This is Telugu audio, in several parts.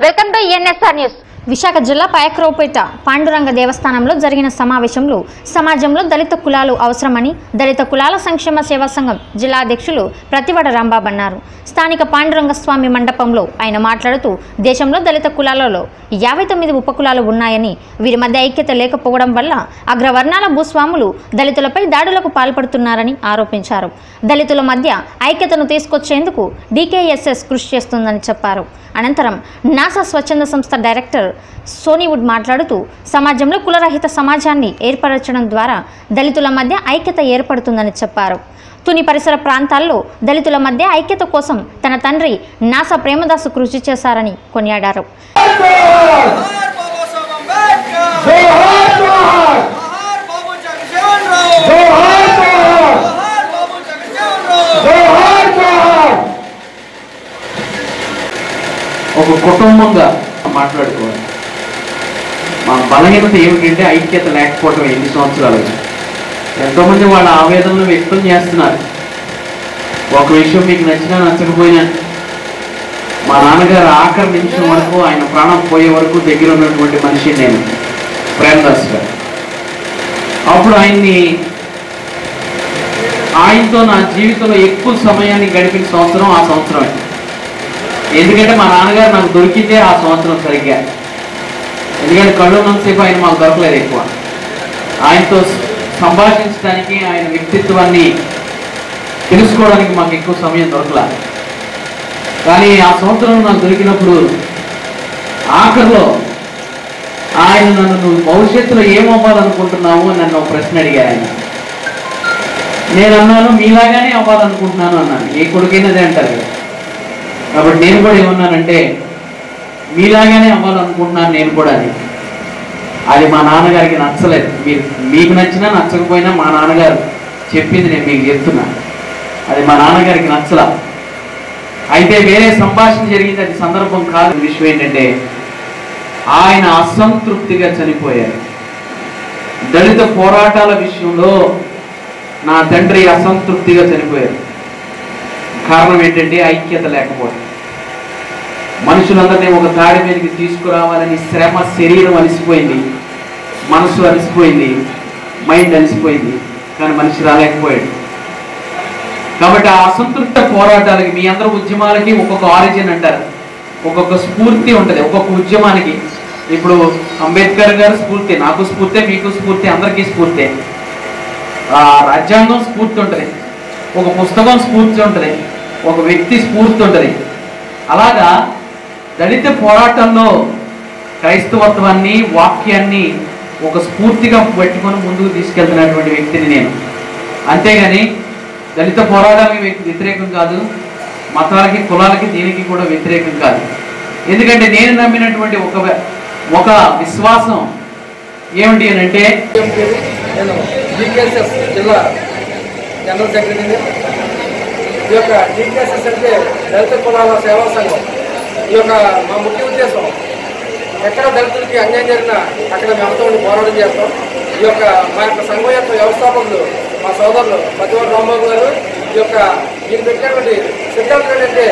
welcome to NSR news Visakha జిల్లా పాయక్రోపేట పాండురంగ దేవస్థానంలో జరిగిన సమావేశంలో సమాజంలో దళిత కులాలు అవసరమని దళిత కులాల సంక్షేమ సేవా సంఘం జిల్లా అధ్యక్షులు ప్రతివడ రాంబాబు అన్నారు స్థానిక పాండురంగ స్వామి మండపంలో ఆయన మాట్లాడుతూ దేశంలో దళిత కులాలలో యాభై తొమ్మిది ఉపకులాలు ఉన్నాయని వీరి మధ్య ఐక్యత లేకపోవడం వల్ల అగ్రవర్ణాల భూస్వాములు దళితులపై దాడులకు పాల్పడుతున్నారని ఆరోపించారు దళితుల మధ్య ఐక్యతను తీసుకొచ్చేందుకు డీకేఎస్ఎస్ కృషి చేస్తుందని చెప్పారు అనంతరం నాసా స్వచ్ఛంద సంస్థ డైరెక్టర్ సోనీవుడ్ మాట్లాడుతూ సమాజంలో కులరహిత సమాజాన్ని ఏర్పరచడం ద్వారా దళితుల మధ్య ఐక్యత ఏర్పడుతుందని చెప్పారు తుని పరిసర ప్రాంతాల్లో దళితుల మధ్య ఐక్యత కోసం తన తండ్రి నాసా ప్రేమదాసు కృషి చేశారని కొనియాడారు జోహార్ బాబా సాహెబ్ అంబేద్కర్ జోహార్ జోహార్ జోహార్ బాబు జగజీవన్ రావు జోహార్ జోహార్ జోహార్ బాబు జగజీవన్ రావు జోహార్ జోహార్ ఒక కుటుంబంగా మాట్లాడుకోవాలి మా బలహీనత ఏమిటంటే ఐక్యత లేకపోవడం ఎన్ని సంవత్సరాలుగా ఎంతోమంది వాళ్ళ ఆవేదనలు వ్యక్తం చేస్తున్నారు ఒక విషయం మీకు నచ్చినా నచ్చకపోయినా మా నాన్నగారు ఆఖరి నిమిషం వరకు ఆయన ప్రాణం పోయే వరకు దగ్గర ఉన్నటువంటి మనిషి నేను ప్రేమదాస్ గారు అప్పుడు ఆయన్ని ఆయనతో నా జీవితంలో ఎక్కువ సమయాన్ని గడిపిన సంవత్సరం ఆ సంవత్సరమే ఎందుకంటే మా నాన్నగారు నాకు దొరికిందే ఆ సంవత్సరం సరిగ్గా ఎందుకంటే కళ్ళు ఉన్నంతసేపు ఆయన మాకు దొరకలేదు ఎక్కువ ఆయనతో సంభాషించడానికి ఆయన వ్యక్తిత్వాన్ని తెలుసుకోవడానికి మాకు ఎక్కువ సమయం దొరకలా కానీ ఆ సంవత్సరం నాకు దొరికినప్పుడు ఆఖరిలో ఆయన నన్ను నువ్వు భవిష్యత్తులో ఏమవ్వాలనుకుంటున్నావు అని నన్ను ఒక ప్రశ్న అడిగారు ఆయన నేను అన్నాను మీలాగానే అవ్వాలనుకుంటున్నాను అన్నాను ఏ కొడుకైనా అదే అంటారు కదా కాబట్టి నేను కూడా ఏమన్నానంటే మీలాగానే అవ్వాలనుకుంటున్నాను నేను కూడా అని అది మా నాన్నగారికి నచ్చలేదు మీరు మీకు నచ్చినా నచ్చకపోయినా మా నాన్నగారు చెప్పింది నేను మీకు చెప్తున్నా అది మా నాన్నగారికి నచ్చలా అయితే వేరే సంభాషణ జరిగింది అది సందర్భం కాదు విషయం ఏంటంటే ఆయన అసంతృప్తిగా చనిపోయారు దళిత పోరాటాల విషయంలో నా తండ్రి అసంతృప్తిగా చనిపోయారు కారణం ఏంటంటే ఐక్యత లేకపోవడం మనుషులందరినీ ఒక తాడి మీదకి తీసుకురావాలని శ్రమ శరీరం అలసిపోయింది మనసు అలసిపోయింది మైండ్ అలసిపోయింది కానీ మనిషి రాలేకపోయాడు కాబట్టి ఆ అసంతృప్త పోరాటాలకి మీ అందరి ఉద్యమాలకి ఒక్కొక్క ఆరిజిన్ అంటారు ఒక్కొక్క స్ఫూర్తి ఉంటుంది ఒక్కొక్క ఉద్యమానికి ఇప్పుడు అంబేద్కర్ గారు స్ఫూర్తి నాకు స్ఫూర్తి మీకు స్ఫూర్తి అందరికీ స్ఫూర్తి ఆ రాజ్యాంగం స్ఫూర్తి ఉంటుంది ఒక పుస్తకం స్ఫూర్తి ఉంటుంది ఒక వ్యక్తి స్ఫూర్తి ఉంటుంది అలాగా దళిత పోరాటంలో క్రైస్తవత్వాన్ని వాక్యాన్ని ఒక స్ఫూర్తిగా పెట్టుకొని ముందుకు తీసుకెళ్తున్నటువంటి వ్యక్తిని నేను అంతేగాని దళిత పోరాటానికి వ్యక్తి వ్యతిరేకం కాదు మతాలకి కులాలకి దీనికి కూడా వ్యతిరేకం కాదు ఎందుకంటే నేను నమ్మినటువంటి ఒక ఒక విశ్వాసం ఏమిటి అని అంటే నేను డికేఎస్ఎస్ జిల్లా జనరల్ సెక్రటరీని ఈ యొక్క డికేఎస్ఎస్ అంటే దళిత కులాల సేవా సంఘం ఈ యొక్క మా ముఖ్య ఉద్దేశం ఎక్కడ దళితులకి అన్యాయం జరిగినా అక్కడ మేమంతా ఉండి పోరాటం చేస్తాం ఈ యొక్క మా యొక్క సంఘం యొక్క వ్యవస్థాపకులు మా సోదరులు పతివాడు రాంబాబు గారు ఈ యొక్క మీరు పెట్టినటువంటి సిద్ధాంతం ఏంటంటే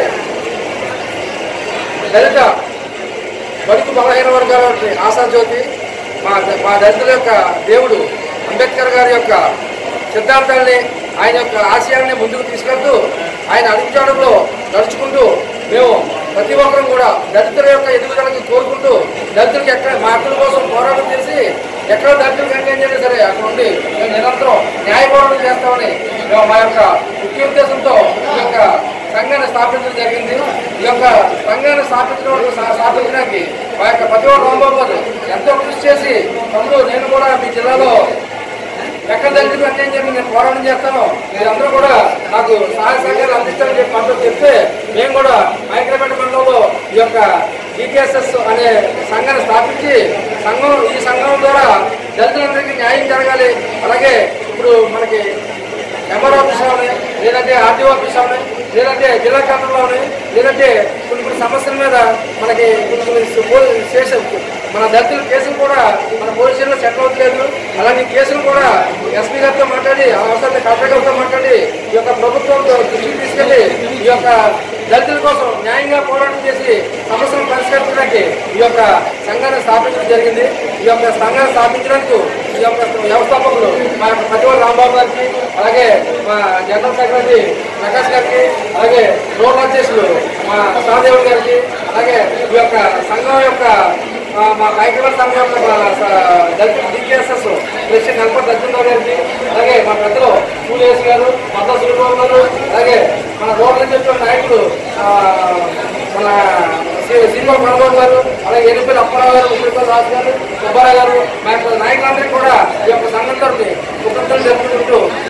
దళిత బడుగు బలహీన వర్గాల ఆశాజ్యోతి మా మా దళితుల యొక్క దేవుడు అంబేద్కర్ గారి యొక్క సిద్ధాంతాల్ని ఆయన యొక్క ఆశయాల్ని ముందుకు తీసుకెళ్తూ ఆయన అడుగుజాడలో నడుచుకుంటూ మేము ప్రతి ఒక్కరం కూడా దళితుల యొక్క ఎదుగుదలకి కోరుకుంటూ దళితులకి ఎక్కడ మా హక్కుల కోసం పోరాటం చేసి ఎక్కడ దళితులకు అన్యాయం చేసినా సరే అక్కడ ఉండి మేము నిరంతరం న్యాయ పోరాటం చేస్తామని మేము మా యొక్క ముఖ్య ఉద్దేశంతో ఈ యొక్క సంఘాన్ని స్థాపించడం జరిగింది ఈ యొక్క సంఘాన్ని స్థాపించడం స్థా- స్థాపించడానికి మా యొక్క పతివాడు రాంబాబు గారు ఎంతో కృషి చేసి తమ్ముడు నేను కూడా మీ జిల్లాలో ఎక్కడ దళితులకు అన్యాయం జరిగి నేను పోరాటం చేస్తాను మీరందరూ కూడా నాకు సహాయ సహకారాలు అందిస్తారని చెప్పి మనతో చెప్తే మేము కూడా మైక్రోపేట మండలంలో ఈ యొక్క డికేఎస్ఎస్ అనే సంఘాన్ని స్థాపించి సంఘం ఈ సంఘం ద్వారా దళితులందరికీ న్యాయం జరగాలి అలాగే ఇప్పుడు మనకి ఎంఆర్ ఆఫీస్ అవని లేదంటే ఆర్టీఓ ఆఫీస్ అవని లేదంటే జిల్లా కేంద్రంలో అవని లేదంటే కొన్ని కొన్ని సమస్యల మీద మనకి కొన్ని కొన్ని స్టేషన్ మన దళితుల కేసులు కూడా మన పోలీస్ స్టేషన్లో సెటిల్ అవ్వట్లేదు అలాంటి కేసులు కూడా ఎస్పీ గారితో మాట్లాడి అవసరం కలెక్టర్ గారితో మాట్లాడి ఈ యొక్క ప్రభుత్వం దృష్టికి తీసుకెళ్లి ఈ యొక్క దళితుల కోసం న్యాయంగా పోరాటం చేసి సమస్యలను పరిష్కరించడానికి ఈ యొక్క సంఘాన్ని స్థాపించడం జరిగింది ఈ యొక్క సంఘాన్ని స్థాపించడానికి ఈ యొక్క వ్యవస్థాపకులు మా యొక్క ప్రతివాడు రాంబాబు గారికి అలాగే మా జనరల్ సెక్రటరీ ప్రకాష్ గారికి అలాగే రోడ్ అధ్యక్షులు మా సహదేవుడు గారికి అలాగే ఈ యొక్క సంఘం యొక్క ఆ, మా కార్యక్రమ సంఘం యొక్క మా స- దళిత డికేఎస్ఎస్ ప్రెసిడెంట్ నల్పర్ దర్శనరావు గారికి అలాగే మా పెద్దలు సూర్యేష్ గారు మద్దా సూర్యబాబు గారు అలాగే మన రోడ్ల చెప్పిన నాయకులు ఆ, మన శ్రీనివాస మనోహర్ గారు అలాగే ఎన్నిపల్లి అప్పారావు గారు ముప్పై రాజు గారు సుబ్బారావు గారు మా యొక్క నాయకులందరికీ కూడా ఈ యొక్క సంఘం తరఫున కృతజ్ఞతలు జరుపుకుంటూ